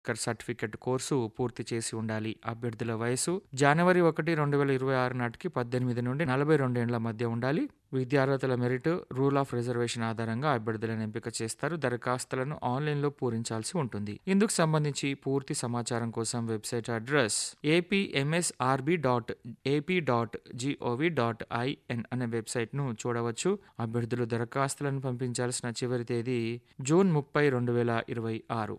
certificate course పూర్తి చేసి ఉండాలి అభ్యర్థుల వయసు జనవరి ఒకటి రెండు వేల ఇరవై ఆరు నాటికి పద్దెనిమిది నుండి నలభై రెండేండ్ల మధ్య ఉండాలి విద్యార్హతల మెరిట్ రూల్ ఆఫ్ రిజర్వేషన్ ఆధారంగా అభ్యర్థులను ఎంపిక చేస్తారు దరఖాస్తులను ఆన్లైన్లో పూరించాల్సి ఉంటుంది ఇందుకు సంబంధించి పూర్తి సమాచారం కోసం website address A P M S R B dot A P dot G O V dot I N అనే వెబ్సైట్ను చూడవచ్చు అభ్యర్థులు దరఖాస్తులను పంపించాల్సిన చివరి తేదీ జూన్ ముప్పై రెండు వేల ఇరవై ఆరు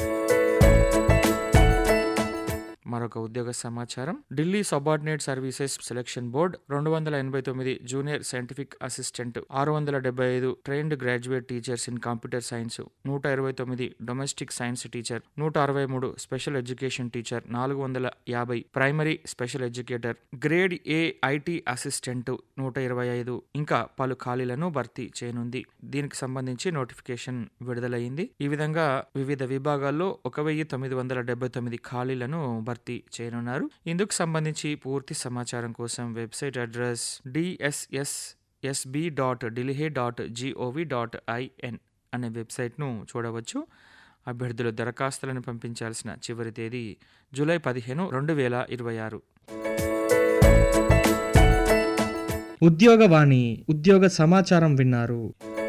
మరొక ఉద్యోగ సమాచారం Delhi subordinate services selection board రెండు వందల ఎనభై తొమ్మిది జూనియర్ సైంటిఫిక్ అసిస్టెంట్ ఆరు వందల డెబ్బై ఐదు trained graduate teachers in computer science నూట ఇరవై తొమ్మిది డొమెస్టిక్ సైన్స్ టీచర్ నూట అరవై మూడు స్పెషల్ ఎడ్యుకేషన్ టీచర్ నాలుగు వందల యాభై primary special educator grade A IT assistant నూట ఇరవై ఐదు ఇంకా పలు ఖాళీలను భర్తీ చేయనుంది దీనికి సంబంధించి నోటిఫికేషన్ విడుదలైంది ఈ విధంగా వివిధ విభాగాల్లో ఒక వెయ్యి తొమ్మిది వందల డెబ్బై తొమ్మిది ఖాళీలను భర్తీ చేయనున్నారు ఇందుకు సంబంధించి పూర్తి సమాచారం కోసం website address D S S S B dot ఢిల్లీహే డాట్ జిఓవి డాట్ ఐఎన్ అనే వెబ్సైట్ను చూడవచ్చు అభ్యర్థులు దరఖాస్తులను పంపించాల్సిన చివరి తేదీ జూలై పదిహేను రెండు వేల ఇరవై ఆరు ఉద్యోగవాణి ఉద్యోగ సమాచారం విన్నారు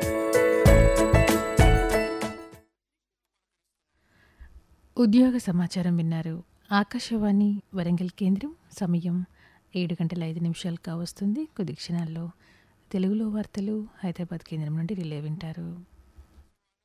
ఉద్యోగ సమాచారం విన్నారు ఆకాశవాణి వరంగల్ కేంద్రం సమయం ఏడు గంటల ఐదు నిమిషాలు కావస్తుంది కొద్ది క్షణాల్లో తెలుగులో వార్తలు హైదరాబాద్ కేంద్రం నుండి రిలే వింటారు